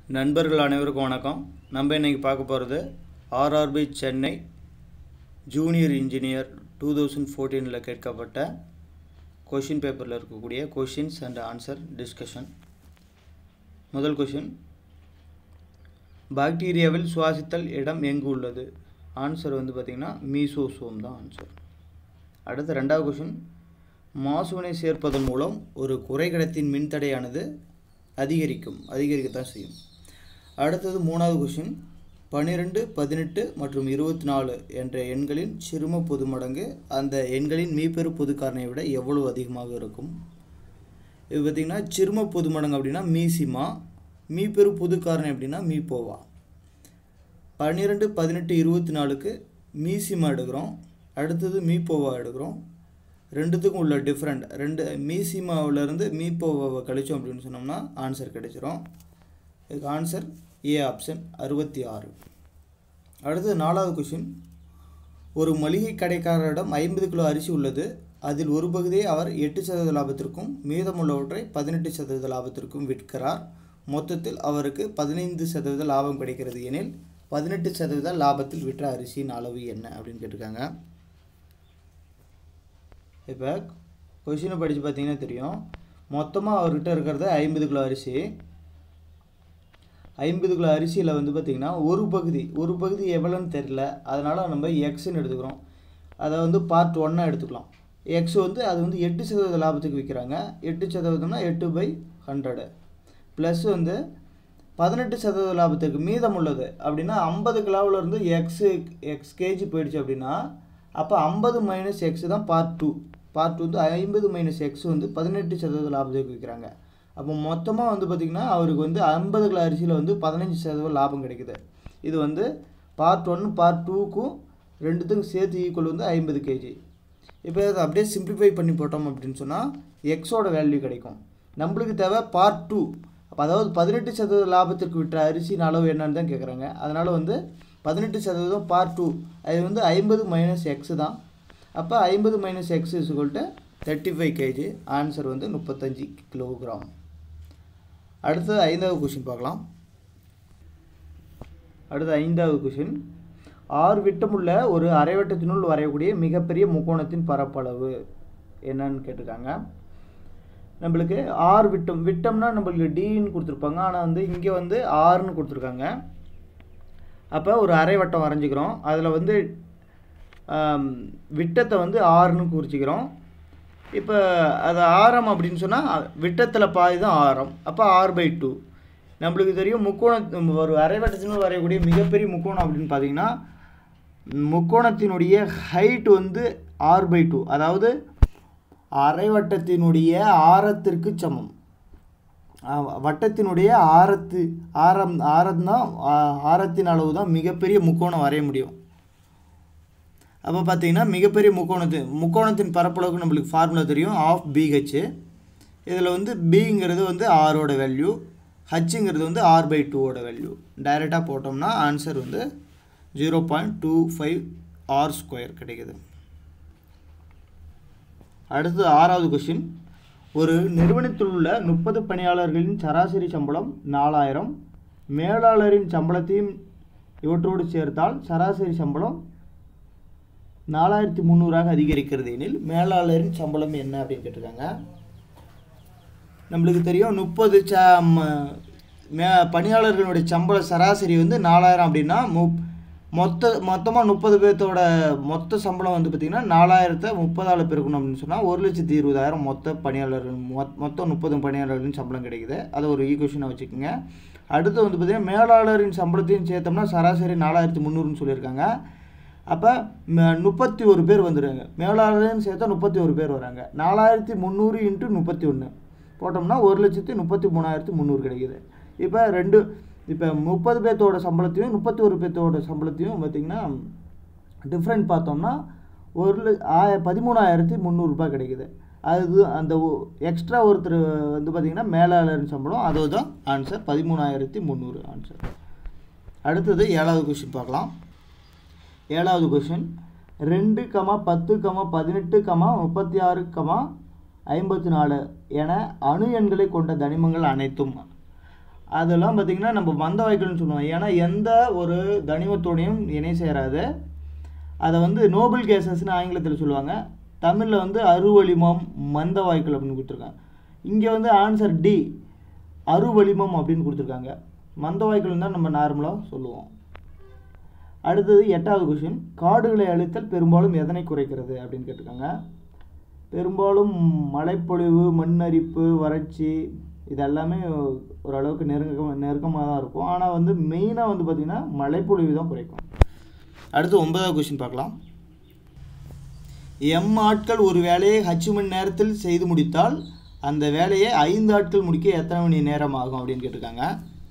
நண்பர்கள் அனைவருக்கும் வணக்கம் நம்ம இன்னைக்கு பார்க்க போகிறது RRB Chennai junior engineer two thousand ஃபோர்டீனில் கேட்கப்பட்ட கொஷின் பேப்பரில் இருக்கக்கூடிய கொஷின்ஸ் அண்ட் ஆன்சர் டிஸ்கஷன் முதல் கொஷின் பாக்டீரியாவில் சுவாசித்தல் இடம் எங்கு உள்ளது ஆன்சர் வந்து பார்த்திங்கன்னா மீசோசோம் தான் ஆன்சர் அடுத்த ரெண்டாவது கொஷின் மாசுவினை சேர்ப்பதன் மூலம் ஒரு குறைகடத்தின் மின்தடையானது அதிகரிக்கும் அதிகரிக்கத்தான் செய்யும் அடுத்தது மூணாவது கொஷின் பன்னிரெண்டு பதினெட்டு மற்றும் இருபத்தி நாலு என்ற எண்களின் சிறும பொது மடங்கு அந்த எண்களின் மீப்பெரு பொது காரணியை விட எவ்வளவு அதிகமாக இருக்கும் இது பார்த்திங்கன்னா சிறும பொது மடங்கு அப்படின்னா மீசிமா மீப்பெரு பொது காரணி அப்படின்னா மீப்போவா பன்னிரெண்டு பதினெட்டு இருபத்தி நாலுக்கு மீசிமா எடுக்கிறோம் அடுத்தது மீப்போவா எடுக்கிறோம் ரெண்டுத்துக்கும் உள்ள டிஃப்ரெண்ட் ரெண்டு மீசிமாவிலேருந்து மீப்போவாவை கழிச்சோம் அப்படின்னு சொன்னோம்னா ஆன்சர் கிடைச்சிரும் இதுக்கு ஆன்சர் ஏ ஆப்ஷன் அறுபத்தி ஆறு அடுத்தது நாலாவது கொஷின் ஒரு மளிகை கடைக்காரரிடம் ஐம்பது கிலோ அரிசி உள்ளது அதில் ஒரு பகுதியை அவர் எட்டு சதவீத லாபத்திற்கும் மீதமுள்ளவற்றை பதினெட்டு சதவீத லாபத்திற்கும் விற்கிறார் மொத்தத்தில் அவருக்கு பதினைந்து சதவீத லாபம் கிடைக்கிறது எனில் பதினெட்டு சதவீத லாபத்தில் விற்ற அரிசியின் அளவு என்ன அப்படின்னு கேட்டிருக்காங்க இப்போ கொஷினை படித்து பார்த்தீங்கன்னா தெரியும் மொத்தமாக அவர்கிட்ட இருக்கிறது ஐம்பது கிலோ அரிசி ஐம்பது கிலோ அரிசியில் வந்து பார்த்திங்கன்னா ஒரு பகுதி ஒரு பகுதி எவ்வளோன்னு தெரில அதனால் நம்ம எக்ஸ்ன்னு எடுத்துக்கிறோம் அதை வந்து பார்ட் ஒன்னாக எடுத்துக்கலாம் எக்ஸ் வந்து அது வந்து எட்டு சதவீத லாபத்துக்கு விற்கிறாங்க எட்டு சதவீதம்னா எட்டு பை ஹண்ட்ரடு ப்ளஸ் வந்து பதினெட்டு சதவீத லாபத்துக்கு மீதம் உள்ளது அப்படின்னா ஐம்பது கிலோவிலேருந்து எக்ஸு எக்ஸ் கேஜி போயிடுச்சு அப்படின்னா அப்போ ஐம்பது மைனஸ் எக்ஸ் தான் பார்ட் டூ பார்ட் வந்து ஐம்பது மைனஸ் எக்ஸ் வந்து பதினெட்டு சதவீத லாபத்துக்கு விற்கிறாங்க அப்போ மொத்தமாக வந்து பார்த்திங்கன்னா அவருக்கு வந்து ஐம்பது கிலோ அரிசியில் வந்து பதினஞ்சு சதவீதம் லாபம் கிடைக்குது இது வந்து பார்ட் ஒன் பார்ட் டூக்கும் ரெண்டுத்துக்கும் சேர்த்து ஈக்குவல் வந்து ஐம்பது கேஜி இப்போ அதை அப்படியே சிம்பிளிஃபை பண்ணி போட்டோம் அப்படின்னு சொன்னால் எக்ஸோட வேல்யூ கிடைக்கும் நம்மளுக்கு தேவை பார்ட் டூ அப்போ அதாவது பதினெட்டு சதவீத லாபத்திற்கு விற்ற அரிசியின் அளவு என்னன்னு தான் கேட்குறாங்க அதனால் வந்து பதினெட்டு சதவீதம் பார்ட் டூ அது வந்து ஐம்பது மைனஸ் எக்ஸ் தான் அப்போ ஐம்பது மைனஸ் எக்ஸ் சொல்லிட்டு தேர்ட்டி ஃபைவ் கேஜி ஆன்சர் வந்து முப்பத்தஞ்சு கிலோகிராம் அடுத்தது ஐந்தாவது கொஷின் பார்க்கலாம் அடுத்து ஐந்தாவது கொஷின் ஆறு விட்டமுள்ள ஒரு அரைவட்டத்தினுள் வரையக்கூடிய மிகப்பெரிய முக்கோணத்தின் பரப்பளவு என்னன்னு கேட்டிருக்காங்க நம்மளுக்கு ஆறு விட்டம் விட்டம்னா நம்மளுக்கு டின்னு கொடுத்துருப்பாங்க ஆனால் வந்து இங்கே வந்து ஆறுன்னு கொடுத்துருக்காங்க அப்போ ஒரு அரை வட்டம் வரைஞ்சிக்கிறோம் அதில் வந்து விட்டத்தை வந்து ஆறுன்னு குறிச்சிக்கிறோம் இப்போ அது ஆரம் அப்படின்னு சொன்னால் விட்டத்தில் பாதி தான் ஆரம் அப்போ ஆறு பை டூ நம்மளுக்கு தெரியும் முக்கோணம் ஒரு அரைவட்டத்தினுள் வரையக்கூடிய மிகப்பெரிய முக்கோணம் அப்படின்னு பார்த்தீங்கன்னா முக்கோணத்தினுடைய ஹைட் வந்து ஆறு பை டூ அதாவது அரைவட்டத்தினுடைய ஆரத்திற்கு சமம் வட்டத்தினுடைய ஆரத்து ஆரம் ஆரம் தான் ஆரத்தின் அளவு தான் மிகப்பெரிய முக்கோணம் வரைய முடியும் அப்போ பார்த்தீங்கன்னா மிகப்பெரிய முக்கோணத்து முக்கோணத்தின் பரப்பளவுக்கு நம்மளுக்கு ஃபார்முலா தெரியும் ஆஃப் பிஹெச் இதில் வந்து பிங்கிறது வந்து ஆரோட வேல்யூ ஹச்சுங்கிறது வந்து ஆர் பை டூவோட வேல்யூ டைரெக்டாக போட்டோம்னா ஆன்சர் வந்து zero point two five R square கிடைக்குது அடுத்து ஆறாவது கொஷின் ஒரு நிறுவனத்தில் உள்ள முப்பது பணியாளர்களின் சராசரி சம்பளம் நாலாயிரம் மேலாளரின் சம்பளத்தையும் இவற்றோடு சேர்த்தால் சராசரி சம்பளம் நாலாயிரத்தி முந்நூறாக அதிகரிக்கிறது எனில் மேலாளரின் சம்பளம் என்ன அப்படின்னு கேட்டிருக்காங்க நம்மளுக்கு தெரியும் முப்பது ச மே பணியாளர்களுடைய சம்பள சராசரி வந்து நாலாயிரம் அப்படின்னா மு மொத்த மொத்தமாக முப்பது பேர்த்தோட மொத்த சம்பளம் வந்து பார்த்திங்கன்னா நாலாயிரத்தை முப்பதால் பெருக்கணும் அப்படின்னு சொன்னால் ஒரு லட்சத்தி இருபதாயிரம் மொத்த பணியாளர்கள் மொத்தம் முப்பது பணியாளர்களின் சம்பளம் கிடைக்குது அதை ஒரு ஈக்குவேஷனாக வச்சுக்கோங்க அடுத்து வந்து பார்த்திங்கன்னா மேலாளரின் சம்பளத்தையும் சேர்த்தோம்னா சராசரி நாலாயிரத்தி முந்நூறுன்னு சொல்லியிருக்காங்க அப்போ முப்பத்தி ஒரு பேர் வந்துடுறாங்க மேலாளர்னு சேர்த்தா முப்பத்தி ஒரு பேர் வராங்க நாலாயிரத்தி முந்நூறு இன்ட்டு முப்பத்தி ஒன்று போட்டோம்னா ஒரு லட்சத்தி முப்பத்தி மூணாயிரத்தி முந்நூறு கிடைக்குது இப்போ ரெண்டு இப்போ முப்பது பேர்த்தோட சம்பளத்தையும் முப்பத்தி ஒரு பேர்த்தோட சம்பளத்தையும் பார்த்திங்கன்னா டிஃப்ரெண்ட் பார்த்தோம்னா ஒரு ஆய பதிமூணாயிரத்தி முந்நூறுரூபா கிடைக்குது அது அந்த எக்ஸ்ட்ரா ஒருத்தர் வந்து பார்த்திங்கன்னா மேலாளரின் சம்பளம் அது தான் ஆன்சர் பதிமூணாயிரத்தி முந்நூறு ஆன்சர் அடுத்தது ஏழாவது கொஷின் பார்க்கலாம் ஏழாவது கொஷின் ரெண்டு கமா பத்து கமா பதினெட்டு கமா முப்பத்தி ஆறு கமா ஐம்பத்தி நாலு என அணு எண்களை கொண்ட தனிமங்கள் அனைத்தும் அதெல்லாம் பார்த்திங்கன்னா நம்ம மந்த வாய்க்கல்னு சொல்லுவோம் ஏன்னா எந்த ஒரு தனிமத்தோடையும் இணை சேராது அதை வந்து நோபல் கேசஸ்னு ஆங்கிலத்தில் சொல்லுவாங்க தமிழில் வந்து அருவளிமம் மந்த வாய்க்கல் அப்படின்னு கொடுத்துருக்காங்க இங்கே வந்து ஆன்சர் டி அருவளிமம் அப்படின்னு கொடுத்துருக்காங்க மந்த வாய்க்கல் தான் நம்ம நார்மலாக சொல்லுவோம் அடுத்தது எட்டாவது கொஷின் காடுகளை அழித்தல் பெரும்பாலும் எதனை குறைக்கிறது அப்படின்னு கேட்டிருக்காங்க பெரும்பாலும் மழைப்பொழிவு மண் அரிப்பு வறட்சி இது எல்லாமே ஓரளவுக்கு நெருங்க நெருக்கமாக தான் இருக்கும் ஆனால் வந்து மெயினாக வந்து பார்த்திங்கன்னா மழைப்பொழிவு தான் குறைக்கும் அடுத்து ஒன்பதாவது கொஷின் பார்க்கலாம் எம் ஆட்கள் ஒரு வேலையை ஹச் மணி நேரத்தில் செய்து முடித்தால் அந்த வேலையை ஐந்து ஆட்கள் முடிக்க எத்தனை மணி நேரம் ஆகும் அப்படின்னு கேட்டிருக்காங்க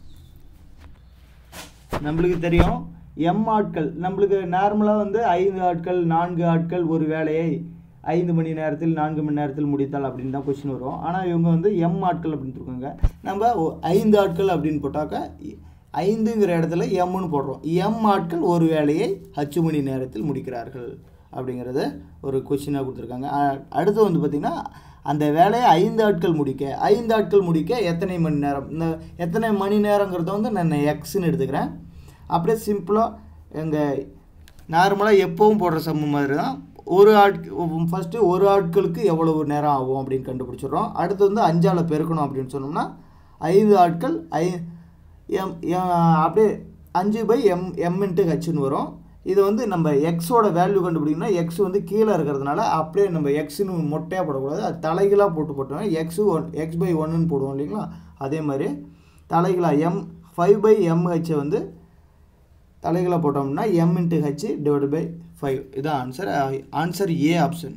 நம்மளுக்கு தெரியும் எம் ஆட்கள் நம்மளுக்கு நார்மலாக வந்து ஐந்து ஆட்கள் நான்கு ஆட்கள் ஒரு வேலையை ஐந்து மணி நேரத்தில் நான்கு மணி நேரத்தில் முடித்தால் அப்படின்னு தான் கொஸ்டின் வரும் ஆனால் இவங்க வந்து எம் ஆட்கள் அப்படின்னு இருக்காங்க நம்ம ஒ- ஐந்து ஆட்கள் அப்படின்னு போட்டாக்கா இ- ஐந்துங்கிற இடத்துல எம்னு போடுறோம் எம் ஆட்கள் ஒரு வேலையை ஹச்சு மணி நேரத்தில் முடிக்கிறார்கள் அப்படிங்கிறத ஒரு கொஸ்டினாக கொடுத்துருக்காங்க அ- அடுத்து வந்து பார்த்திங்கன்னா அந்த வேலையை ஐந்து ஆட்கள் முடிக்க ஐந்து ஆட்கள் முடிக்க எத்தனை மணி நேரம் இந்த எத்தனை மணி நேரங்கிறத வந்து நான் எக்ஸ்ன்னு எடுத்துக்கிறேன் அப்படியே சிம்பிளாக எங்கள் நார்மலாக எப்பவும் போடுற சம்மு மாதிரி தான் ஒரு ஆட் ஃபஸ்ட்டு ஒரு ஆட்களுக்கு எவ்வளவு நேரம் ஆகும் அப்படின்னு கண்டுபிடிச்சிடுறோம் அடுத்து வந்து அஞ்சால் பெருக்கணும் அப்படின்னு சொன்னோம்னா ஐந்து ஆட்கள் ஐ எம் எம் அப்படியே அஞ்சு பை எம் எம் இன்ட்டு ஹெச்னு வரும் இது வந்து நம்ம எக்ஸோட வேல்யூ கண்டுபிடிக்கணும்னா எக்ஸ் வந்து கீழே இருக்கிறதுனால அப்படியே நம்ம எக்ஸ்னு மொட்டையாக போடக்கூடாது அது தலைகளாக போட்டு போட்டோம் எக்ஸு ஒன் எக்ஸ் பை ஒன்றுன்னு போடுவோம் இல்லைங்களா அதே மாதிரி தலைகளாக எம் ஃபைவ் பை எம்ஹெச்சை வந்து தலைகளை போட்டோம்னா M into H divide by five இதான் ஆன்சர் ஆன்சர் ஏ ஆப்ஷன்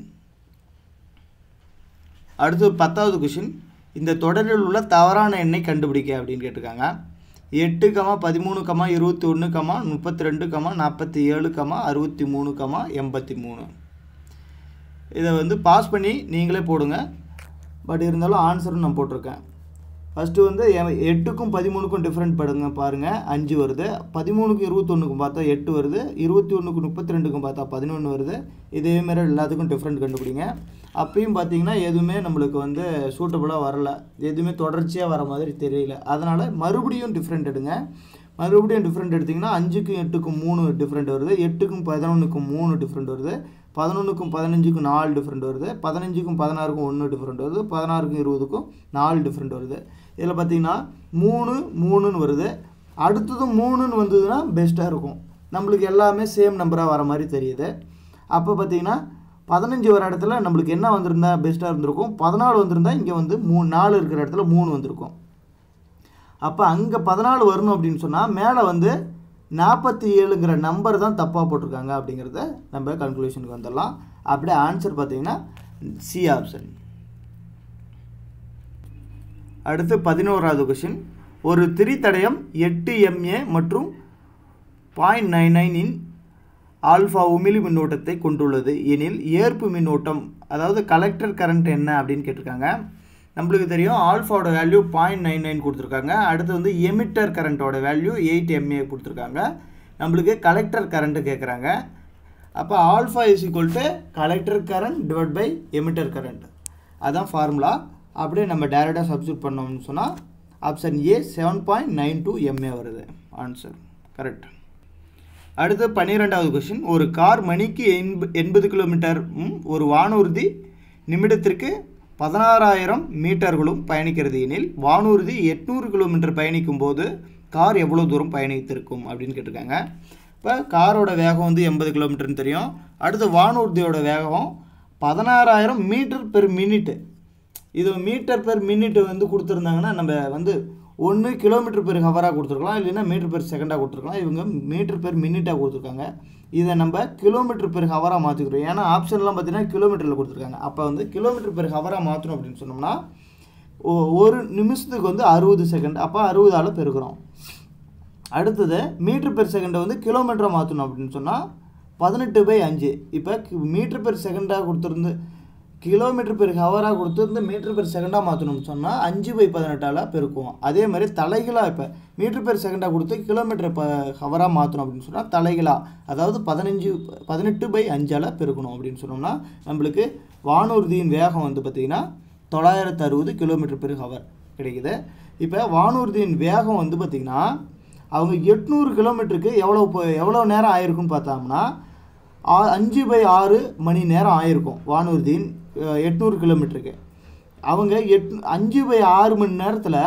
அடுத்து பத்தாவது கொஷின் இந்த தொடரில் உள்ள தவறான எண்ணை கண்டுபிடிக்க அப்படின்னு கேட்டிருக்காங்க எட்டு கமா பதிமூணு கமா இருபத்தி ஒன்று கமா முப்பத்தி ரெண்டு கமா நாற்பத்தி ஏழு கமா அறுபத்தி மூணு கமா எண்பத்தி மூணு இதை வந்து பாஸ் பண்ணி நீங்களே போடுங்க பட் இருந்தாலும் ஆன்சரும் நான் போட்டிருக்கேன் ஃபஸ்ட்டு வந்து எ- எட்டுக்கும் பதிமூணுக்கும் டிஃப்ரெண்ட் படுங்க பாருங்கள் அஞ்சு வருது பதிமூணுக்கும் இருபத்தொன்றுக்கும் பார்த்தா எட்டு வருது இருபத்தி ஒன்றுக்கும் முப்பத்தி ரெண்டுக்கும் பார்த்தா பதினொன்று வருது இதே மாதிரி எல்லாத்துக்கும் டிஃப்ரெண்ட் கண்டுபிடிங்க அப்பயும் பார்த்தீங்கன்னா எதுவுமே நம்மளுக்கு வந்து சூட்டபுளாக வரல எதுவுமே தொடர்ச்சியாக வர மாதிரி தெரியல அதனால் மறுபடியும் டிஃப்ரெண்ட் எடுங்க மறுபடியும் டிஃப்ரெண்ட் எடுத்திங்கன்னா அஞ்சுக்கும் எட்டுக்கும் மூணு டிஃப்ரெண்ட் வருது எட்டுக்கும் பதினொன்றுக்கும் மூணு டிஃப்ரெண்ட் வருது பதினொன்றுக்கும் பதினஞ்சுக்கும் நாலு டிஃப்ரெண்ட் வருது பதினஞ்சுக்கும் பதினாறுக்கும் ஒன்று டிஃப்ரெண்ட் வருது பதினாறுக்கும் இருபதுக்கும் நாலு டிஃப்ரெண்ட் வருது இதில் பார்த்தீங்கன்னா மூணு மூணுன்னு வருது அடுத்ததும் மூணுன்னு வந்ததுன்னா பெஸ்ட்டாக இருக்கும் நம்மளுக்கு எல்லாமே சேம் நம்பராக வர மாதிரி தெரியுது அப்போ பார்த்தீங்கன்னா பதினஞ்சு வர இடத்துல நம்மளுக்கு என்ன வந்திருந்தா பெஸ்ட்டாக இருந்திருக்கும் பதினாலு வந்திருந்தா இங்கே வந்து மூணு நாலு இருக்கிற இடத்துல மூணு வந்திருக்கும் அப்போ அங்கே பதினாலு வரணும் அப்படின்னு சொன்னால் மேலே வந்து நாற்பத்தி ஏழுங்கிற நம்பர் தான் தப்பாக போட்டிருக்காங்க அப்படிங்கிறத நம்ம கன்க்ளூஷனுக்கு வந்துடலாம் அப்படியே ஆன்சர் பார்த்தீங்கன்னா சி ஆப்ஷன் அடுத்து பதினோராவது கொஷின் ஒரு திரித்தடயம் எட்டு எம்ஏ மற்றும் பாயிண்ட் நைன் நைனின் ஆல்ஃபா உமிழி மின்னோட்டத்தை கொண்டுள்ளது எனில் ஏற்பு மின்னோட்டம் அதாவது கலெக்டர் கரண்ட் என்ன அப்படின்னு கேட்டிருக்காங்க நம்மளுக்கு தெரியும் ஆல்ஃபாவோட வேல்யூ பாயிண்ட் நைன் நைன் கொடுத்துருக்காங்க அடுத்து வந்து எமிட்டர் கரண்ட்டோட வேல்யூ எயிட் எம்ஏ கொடுத்துருக்காங்க நம்மளுக்கு கலெக்டர் கரண்ட்டு கேட்குறாங்க அப்போ alpha is equal to collector current divide by emitter current அதான் ஃபார்முலா அப்படியே நம்ம டேரெக்டாக சப்ஸ்டியூட் பண்ணோம்னு சொன்னால் option A seven point nine two mA வருது ஆன்சர் கரெக்ட் அடுத்து பன்னிரெண்டாவது கொஷின் ஒரு கார் மணிக்கு எண்ப எண்பது கிலோமீட்டர் ஒரு வானூர்தி நிமிடத்திற்கு பதினாறாயிரம் மீட்டர்களும் பயணிக்கிறது எனில் வானூர்தி எட்நூறு கிலோமீட்டர் பயணிக்கும் போது கார் எவ்வளோ தூரம் பயணித்திருக்கும் அப்படின்னு கேட்டிருக்காங்க இப்போ காரோட வேகம் வந்து எண்பது கிலோமீட்டர்னு தெரியும் அடுத்து வானூர்தியோட வேகம் பதினாறாயிரம் மீட்டர் பெர் மினிட்டு இது மீட்டர் பெர் மினிட் வந்து கொடுத்துருந்தாங்கன்னா நம்ம வந்து ஒன்று கிலோமீட்டர் பெர் ஹவராக கொடுத்துருக்கலாம் இல்லைன்னா மீட்டர் பெர் செகண்டாக கொடுத்துருக்கலாம் இவங்க மீட்டர் பெர் மினிட்டாக கொடுத்துருக்காங்க இதை நம்ம கிலோமீட்டர் பெர் ஹவராக மாற்றிக்கிறோம் ஏன்னா ஆப்ஷன்லாம் பார்த்தீங்கன்னா கிலோமீட்டரில் கொடுத்துருக்காங்க அப்போ வந்து கிலோமீட்டர் பெர் ஹவராக மாற்றணும் அப்படின்னு சொன்னோம்னா ஒ- ஒரு நிமிஷத்துக்கு வந்து அறுபது செகண்ட் அப்போ அறுபதால் பெருக்கிறோம் அடுத்தது மீட்டர் பெர் செகண்டை வந்து கிலோமீட்டராக மாற்றணும் அப்படின்னு சொன்னால் பதினெட்டு பை அஞ்சு இப்போ மீட்டர் பெர் செகண்டாக கொடுத்துருந்து கிலோமீட்டர் பெர் ஹவராக கொடுத்துருந்து மீட்டர் பெர் செகண்டாக மாற்றணும்னு சொன்னால் அஞ்சு பை பதினெட்டால் பெருக்குவோம் அதே மாதிரி தலைகளாக இப்போ மீட்டர் பெர் செகண்டாக கொடுத்து கிலோமீட்டர் ப ஹவராக மாற்றணும் அப்படின்னு சொன்னால் தலைகளாக அதாவது பதினஞ்சு பதினெட்டு பை அஞ்சால் பெருக்கணும் அப்படின்னு சொன்னோம்னா நம்மளுக்கு வானூர்தியின் வேகம் வந்து பார்த்திங்கன்னா தொள்ளாயிரத்து அறுபது கிலோமீட்டர் பெர் ஹவர் கிடைக்குது இப்போ வானூர்தியின் வேகம் வந்து பார்த்திங்கன்னா அவங்க எட்நூறு கிலோமீட்டருக்கு எவ்வளோ போ- எவ்வளோ நேரம் ஆயிருக்குன்னு பார்த்தோம்னா ஆ- அஞ்சு பை ஆறு மணி நேரம் ஆயிருக்கும் வானூர்தியின் அஹ், எட்நூறு கிலோமீட்டருக்கு அவங்க எட் அஞ்சு பை ஆறு மணி நேரத்தில்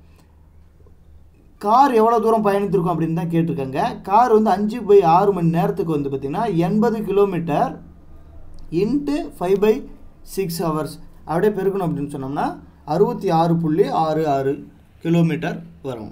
கார் எவ்வளோ தூரம் பயணித்திருக்கும் அப்படின்னு தான் கேட்டிருக்காங்க கார் வந்து அஞ்சு பை ஆறு மணி நேரத்துக்கு வந்து பார்த்திங்கன்னா எண்பது kilometre into five by six hours அப்படியே பெருக்கணும் அப்படின்னு சொன்னோம்னா அறுபத்தி ஆறு புள்ளி ஆறு ஆறு கிலோமீட்டர் வரும்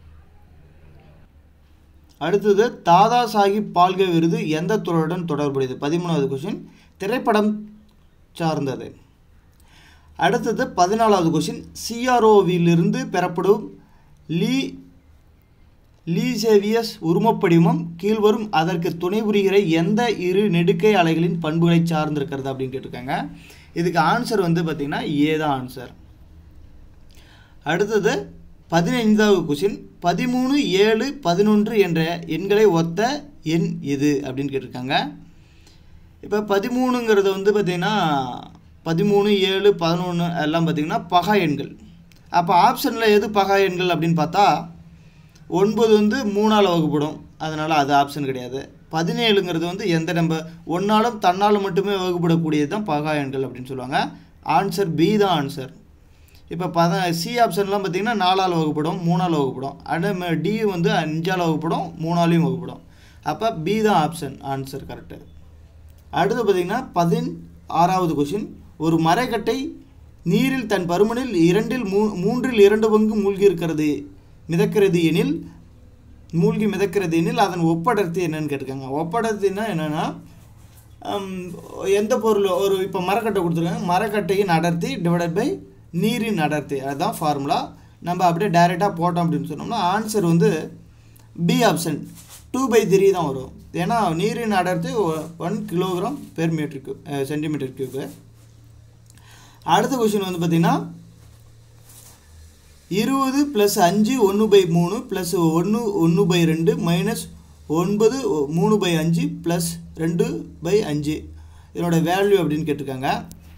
அடுத்தது தாதா சாஹிப் பால்கே விருது எந்த துறையுடன் தொடர்புடையது பதிமூணாவது கொஷின் திரைப்படம் சார்ந்தது அடுத்தது பதினாலாவது கொஷின் சிஆர்ஓவிலிருந்து பெறப்படும் லீ லீசேவியஸ் உருமப்படிமம் கீழ்வரும் அதற்கு துணை புரிகிற எந்த இரு நெடுக்கை அலைகளின் பண்புகளை சார்ந்திருக்கிறது அப்படின்னு கேட்டிருக்காங்க இதுக்கு ஆன்சர் வந்து பார்த்திங்கன்னா ஏ தான் ஆன்சர் அடுத்தது பதினைந்தாவது கொஷின் பதிமூணு ஏழு பதினொன்று என்ற எண்களை ஒத்த எண் எது அப்படின்னு கேட்டிருக்காங்க இப்போ பதிமூணுங்கிறது வந்து பார்த்திங்கன்னா பதிமூணு ஏழு பதினொன்று எல்லாம் பார்த்திங்கன்னா பகா எண்கள் அப்போ ஆப்ஷனில் எது பகா எண்கள் அப்படின்னு பார்த்தா ஒன்பது வந்து மூணால் வகுப்படும் அதனால் அது ஆப்ஷன் கிடையாது பதினேழுங்கிறது வந்து எந்த நம்பர் ஒன்னாலும் தன்னாலும் மட்டுமே வகுப்படக்கூடியது தான் பகா எண்கள் அப்படின்னு சொல்லுவாங்க ஆன்சர் பி தான் ஆன்சர் இப்போ பத சி ஆப்ஷன்லாம் பார்த்தீங்கன்னா நாலால் வகுப்படும் மூணால் வகுப்படும் அடுத்து டி வந்து அஞ்சால் வகுப்படும் மூணாலையும் வகுப்படும் அப்போ பி தான் ஆப்ஷன் ஆன்சர் கரெக்டு அடுத்து பார்த்தீங்கன்னா பதின் ஆறாவது கொஷின் ஒரு மரக்கட்டை நீரில் தன் பருமனில் இரண்டில் மூ மூன்றில் இரண்டு பங்கு மூழ்கி இருக்கிறது மிதக்கிறது எனில் மூழ்கி மிதக்கிறது எனில் அதன் ஒப்படர்த்தி என்னன்னு கேட்டிருக்காங்க ஒப்படர்த்தின்னா என்னென்னா எந்த பொருள் ஒரு இப்போ மரக்கட்டை கொடுத்துருக்காங்க மரக்கட்டையின் அடர்த்தி டிவைடட் பை நீரின் அடர்த்தி அதுதான் ஃபார்முலா நம்ம அப்படியே டைரெக்டாக போட்டோம் அப்படின்னு சொன்னோம்னா ஆன்சர் வந்து B option two by three தான் வரும் ஏன்னா நீரின் அடர்த்தி one kilogram per metre cube centimetre cube அடுத்த கொஷின் வந்து பார்த்திங்கன்னா இருபது ப்ளஸ் அஞ்சு ஒன்று பை மூணு ப்ளஸ் ஒன்று ஒன்று பை ரெண்டு மைனஸ் ஒன்பது ஒ- மூணு பை அஞ்சு ப்ளஸ் ரெண்டு பை அஞ்சு இதனோட வேல்யூ அப்படின்னு கேட்டிருக்காங்க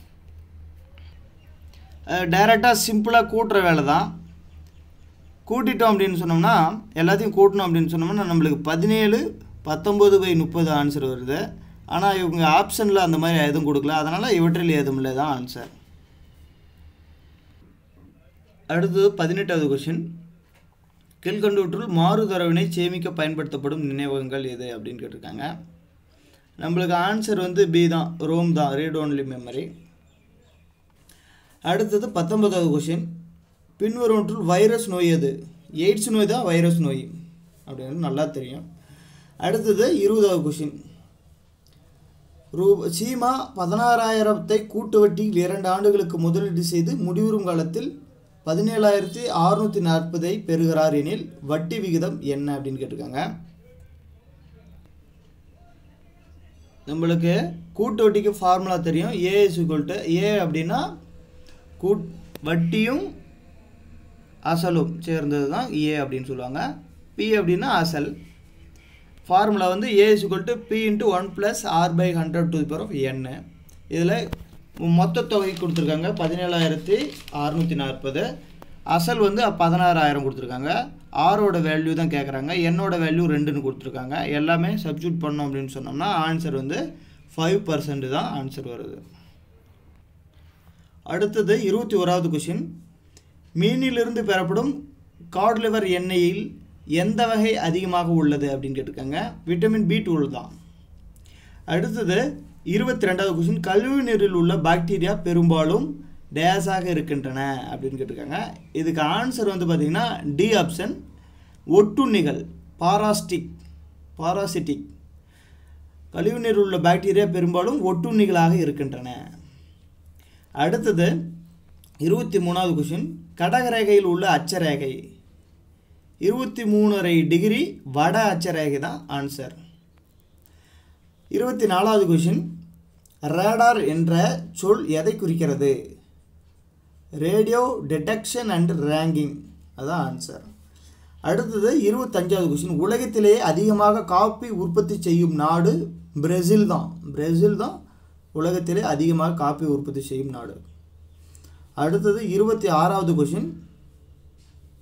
டைரெக்டாக சிம்பிளாக கூட்டுற வேலை தான் கூட்டிட்டோம் அப்படின்னு சொன்னோம்னா எல்லாத்தையும் கூட்டணும் அப்படின்னு சொன்னோம்னா நம்மளுக்கு பதினேழு பத்தொம்போது பை முப்பது ஆன்சர் வருது ஆனால் இவங்க ஆப்ஷனில் அந்த மாதிரி எதுவும் கொடுக்கல அதனால் இவற்றில் ஏதும் இல்லை தான் ஆன்சர் அடுத்தது பதினெட்டாவது கொஷின் கீழ்கண்டவற்றுள் மாறுதரவினை சேமிக்க பயன்படுத்தப்படும் நினைவகங்கள் எது அப்படின்னு கேட்டிருக்காங்க நம்மளுக்கு ஆன்சர் வந்து பி தான் ரோம் தான் ரீட் ஓன்லி மெமரி அடுத்தது பத்தொன்பதாவது கொஷின் பின்வருவற்றுள் வைரஸ் நோய் எது எய்ட்ஸ் நோய் தான் வைரஸ் நோய் அப்படின்னு நல்லா தெரியும் அடுத்தது இருபதாவது கொஷின் ரூ சீமா பதினாறாயிரத்தை கூட்டு வட்டியில் இரண்டு ஆண்டுகளுக்கு முதலீடு செய்து முடிவுறும் காலத்தில் பதினேழாயிரத்தி அறுநூற்றி நாற்பதை பெறுகிறார் எனில் வட்டி விகிதம் என்ன அப்படின்னு கேட்டிருக்காங்க நம்மளுக்கு கூட்டு வட்டிக்கு ஃபார்முலா தெரியும் ஏ இஸ் டு ஏ அப்படின்னா கூட் வட்டியும் அசலும் சேர்ந்தது தான் ஏ அப்படின்னு சொல்லுவாங்க பி அப்படின்னா அசல் ஃபார்முலா வந்து A is to P into one plus R by hundred to power of N இதில் மொத்த தொகை கொடுத்துருக்காங்க பதினேழாயிரத்தி அறநூற்றி நாற்பது அசல் வந்து பதினாறாயிரம் கொடுத்துருக்காங்க ஆரோட வேல்யூ தான் கேட்குறாங்க என்னோட வேல்யூ ரெண்டுன்னு கொடுத்துருக்காங்க எல்லாமே சப்ஸ்டியூட் பண்ணோம் அப்படின்னு சொன்னோம்னா ஆன்சர் வந்து ஃபைவ் பர்சன்ட் தான் ஆன்சர் வருது அடுத்தது இருபத்தி ஓராவது கொஷின் மீனிலிருந்து பெறப்படும் காட் லிவர் எண்ணெயில் எந்த வகை அதிகமாக உள்ளது அப்படின்னு கேட்டிருக்காங்க விட்டமின் பி டுவெல் தான் அடுத்தது இருபத்தி ரெண்டாவது கொஷின் கழிவு நீரில் உள்ள பாக்டீரியா பெரும்பாலும் டேஸாக இருக்கின்றன அப்படின்னு கேட்டிருக்காங்க இதுக்கு ஆன்சர் வந்து பார்த்திங்கன்னா டி ஆப்ஷன் ஒட்டுண்ணிகள் பாராஸ்டிக் பாராசிட்டிக் கழிவு நீரில் உள்ள பாக்டீரியா பெரும்பாலும் ஒட்டுண்ணிகளாக இருக்கின்றன அடுத்தது இருபத்தி மூணாவது கொஷின் கடகரேகையில் உள்ள அச்சரேகை இருபத்தி மூணரை டிகிரி வட அச்சரேகை தான் ஆன்சர் இருபத்தி நாலாவது கொஷின் ரேடார் என்ற சொல் எதை குறிக்கிறது ரேடியோ டிடெக்ஷன் அண்ட் ரேங்கிங் அதான் ஆன்சர் அடுத்தது இருபத்தஞ்சாவது கொஷின் உலகத்திலேயே அதிகமாக காப்பி உற்பத்தி செய்யும் நாடு பிரேசில் தான் பிரேசில் தான் உலகத்திலே அதிகமாக காப்பி உற்பத்தி செய்யும் நாடு அடுத்தது இருபத்தி ஆறாவது கொஷின்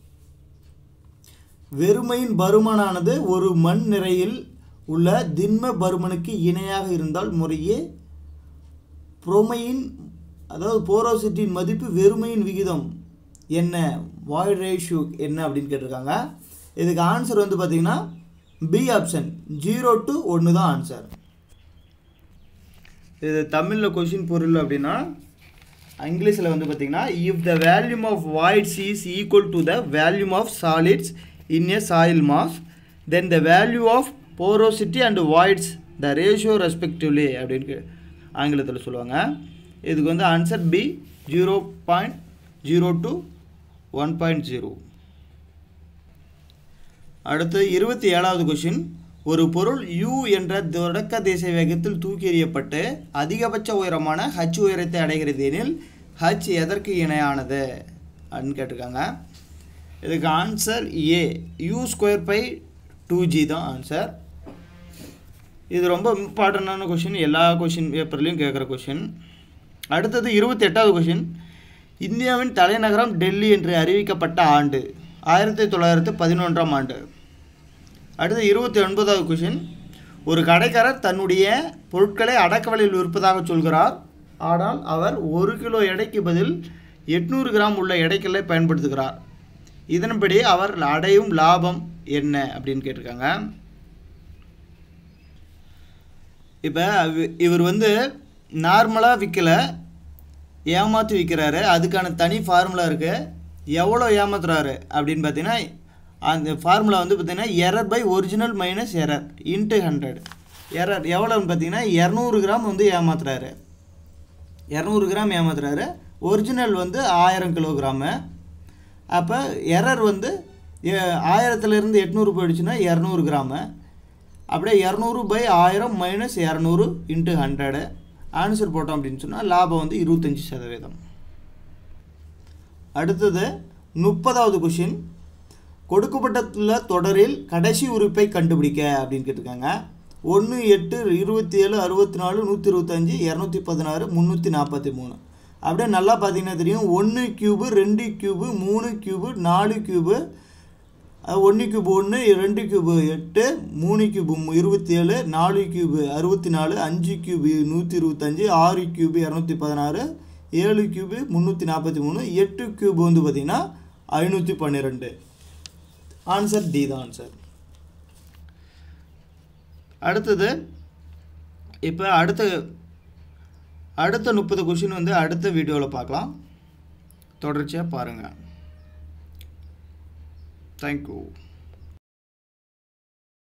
வெறுமையின் பருமனானது ஒரு மண் நிறையில் உள்ள திண்ம பருமனுக்கு இணையாக இருந்தால் முறையே புரோமையின் அதாவது போரோசிட்டியின் மதிப்பு வெறுமையின் விகிதம் என்ன வாய்ட் ரேஷியோ என்ன அப்படின்னு கேட்டிருக்காங்க இதுக்கு ஆன்சர் வந்து பார்த்தீங்கன்னா பி ஆப்ஷன் ஜீரோ டு ஒன்று தான் ஆன்சர் இது தமிழில் கொஷின் பொருள் அப்படின்னா இங்கிலீஷில் வந்து பார்த்தீங்கன்னா if the volume of voids is equal to the volume of solids in a soil mass then the value of porosity and voids the ratio respectively அப்படின்னு ஆங்கிலத்தில் சொல்லுவாங்க இதுக்கு வந்து answer B zero point zero to one point zero அடுத்து இருபத்தி ஏழாவது question ஒரு பொருள் u என்ற தொடக்க திசை வேகத்தில் தூக்கி எறியப்பட்டு அதிகபட்ச உயரமான h உயரத்தை அடைகிறது எனில் h எதற்கு இணையானது அப்படின்னு கேட்டிருக்காங்க இதுக்கு answer A U square by two G தான் ஆன்சர் இது ரொம்ப இம்பார்ட்டண்டான கொஷின் எல்லா கொஷின் பேப்பர்லேயும் கேட்குற கொஷின் அடுத்தது இருபத்தி எட்டாவது கொஷின் இந்தியாவின் தலைநகரம் டெல்லி என்று அறிவிக்கப்பட்ட ஆண்டு ஆயிரத்தி தொள்ளாயிரத்து பதினொன்றாம் ஆண்டு அடுத்து இருபத்தி ஒன்பதாவது கொஷின் ஒரு கடைக்காரர் தன்னுடைய பொருட்களை அடக்க விலையில் விற்பதாக சொல்கிறார் ஆனால் அவர் ஒரு கிலோ எடைக்கு பதில் எட்நூறு கிராம் உள்ள எடைக்கல்லை பயன்படுத்துகிறார் இதன்படி அவர் அடையும் லாபம் என்ன அப்படின்னு கேட்டிருக்காங்க இப்போ இவர் வந்து நார்மலாக விற்கல ஏமாற்றி விற்கிறாரு அதுக்கான தனி ஃபார்முலா இருக்குது எவ்வளோ ஏமாத்துறாரு அப்படின்னு பார்த்தீங்கன்னா அந்த ஃபார்முலா வந்து பார்த்தீங்கன்னா error by original minus error into hundred error எவ்வளோன்னு பார்த்தீங்கன்னா இரநூறு கிராம் வந்து ஏமாத்துறாரு இரநூறு கிராம் ஏமாத்துறாரு ஒரிஜினல் வந்து ஆயிரம் கிலோகிராமு அப்போ எரர் வந்து எ- ஆயிரத்துலேருந்து எட்நூறு போயிடுச்சுன்னா இரநூறு கிராமு அப்படியே இரநூறு பை ஆயிரம் மைனஸ் இரநூறு இன்ட்டு ஹண்ட்ரடு ஆன்சர் போட்டோம் அப்படின்னு சொன்னால் லாபம் வந்து இருபத்தஞ்சி சதவீதம் அடுத்தது முப்பதாவது கொஷின் கொடுக்கப்பட்டுள்ள தொடரில் கடைசி உறுப்பை கண்டுபிடிக்க அப்படின்னு கேட்டிருக்காங்க ஒன்று எட்டு இருபத்தி ஏழு அறுபத்தி நாலு நூற்றி இருபத்தஞ்சி இரநூத்தி பதினாறு முந்நூற்றி நாற்பத்தி மூணு அப்படியே நல்லா பார்த்தீங்கன்னா தெரியும் ஒன்று க்யூபு ரெண்டு க்யூபு மூணு க்யூபு நாலு க்யூபு ஒன்று கியூப் ஒன்று ரெண்டு கியூபு எட்டு மூணு கியூபு இருபத்தி ஏழு நாலு கியூபு அறுபத்தி நாலு அஞ்சு கியூபு நூற்றி இருபத்தஞ்சி ஆறு கியூபு இரநூத்தி பதினாறு ஏழு கியூபு முந்நூற்றி நாற்பத்தி மூணு எட்டு கியூபு வந்து பார்த்திங்கன்னா ஐநூற்றி பன்னிரெண்டு ஆன்சர் டி தான் ஆன்சர் அடுத்தது இப்போ அடுத்த அடுத்த முப்பது கொஷின் வந்து அடுத்த வீடியோவில் பார்க்கலாம் தொடர்ச்சியாக பாருங்கள் தேங்க்யூ